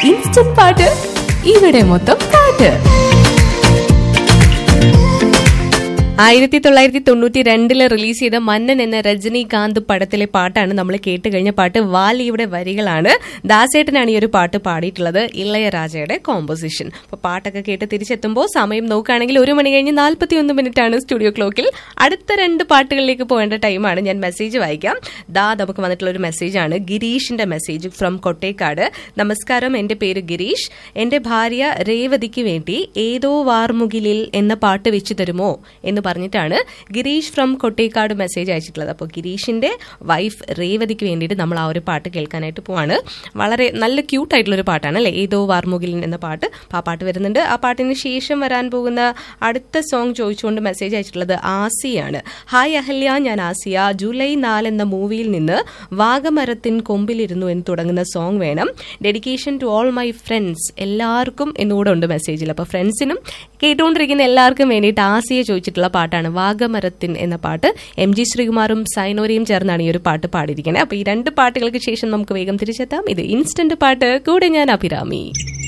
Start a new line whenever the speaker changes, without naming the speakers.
instant പാട്ട് ഇവിടെ മൊത്തം പാട്ട് ആയിരത്തി തൊള്ളായിരത്തി തൊണ്ണൂറ്റി രണ്ടില് റിലീസ് ചെയ്ത മന്നൻ എന്ന രജനീകാന്ത് പടത്തിലെ പാട്ടാണ് നമ്മൾ കേട്ട് കഴിഞ്ഞ പാട്ട് വാലിയുടെ വരികളാണ് ദാസേട്ടനാണ് ഈ ഒരു പാട്ട് പാടിയിട്ടുള്ളത് ഇളയരാജയുടെ കോമ്പോസിഷൻ അപ്പൊ പാട്ടൊക്കെ കേട്ട് തിരിച്ചെത്തുമ്പോൾ സമയം നോക്കുകയാണെങ്കിൽ ഒരു മണി കഴിഞ്ഞ് നാൽപ്പത്തി ഒന്ന് മിനിറ്റ് ആണ് സ്റ്റുഡിയോ ക്ലോക്കിൽ അടുത്ത രണ്ട് പാട്ടുകളിലേക്ക് പോകേണ്ട ടൈമാണ് ഞാൻ മെസ്സേജ് വായിക്കാം ദാ നമുക്ക് വന്നിട്ടുള്ള ഒരു മെസ്സേജാണ് ഗിരീഷിന്റെ മെസ്സേജ് ഫ്രം കൊട്ടേക്കാട് നമസ്കാരം എന്റെ പേര് ഗിരീഷ് എന്റെ ഭാര്യ രേവതിക്ക് വേണ്ടി ഏതോ വാർമുകിലിൽ എന്ന പാട്ട് വെച്ച് തരുമോ എന്ന് പറഞ്ഞിട്ടാണ് ഗിരീഷ് ഫ്രം കൊട്ടേക്കാട് മെസ്സേജ് അയച്ചിട്ടുള്ളത് അപ്പോൾ ഗിരീഷിന്റെ വൈഫ് രേവതിക്ക് വേണ്ടിയിട്ട് നമ്മൾ ആ ഒരു പാട്ട് കേൾക്കാനായിട്ട് പോവാണ് വളരെ നല്ല ക്യൂട്ട് ആയിട്ടുള്ള ഒരു പാട്ടാണ് അല്ലെ ഏതോ വാർമുകിലിൻ എന്ന പാട്ട് അപ്പോൾ ആ പാട്ട് വരുന്നുണ്ട് ആ പാട്ടിന് ശേഷം വരാൻ പോകുന്ന അടുത്ത സോങ് ചോദിച്ചുകൊണ്ട് മെസ്സേജ് അയച്ചിട്ടുള്ളത് ആസിയാണ് ഹായ് അഹല്യ ഞാൻ ആസിയ ജൂലൈ നാല് എന്ന മൂവിയിൽ നിന്ന് വാഗമരത്തിൻ കൊമ്പിലിരുന്നു എന്ന് തുടങ്ങുന്ന സോങ് വേണം dedication to all my friends എല്ലാവർക്കും എന്നുകൂടെ ഉണ്ട് മെസ്സേജിൽ അപ്പോൾ ഫ്രണ്ട്സിനും കേട്ടുകൊണ്ടിരിക്കുന്ന എല്ലാവർക്കും വേണ്ടിയിട്ട് ആസിയ ചോദിച്ചിട്ടുള്ള പാട്ടാണ് വാഗമരത്തിൻ എന്ന പാട്ട് എം ജി ശ്രീകുമാറും സൈനോരയും ചേർന്നാണ് ഈ ഒരു പാട്ട് പാടിയിരിക്കുന്നത് അപ്പോൾ ഈ രണ്ട് പാട്ടുകൾക്ക് ശേഷം നമുക്ക് വേഗം തിരിച്ചെത്താം ഇത് ഇൻസ്റ്റന്റ് പാട്ട് കൂടെ ഞാൻ അഭിരാമി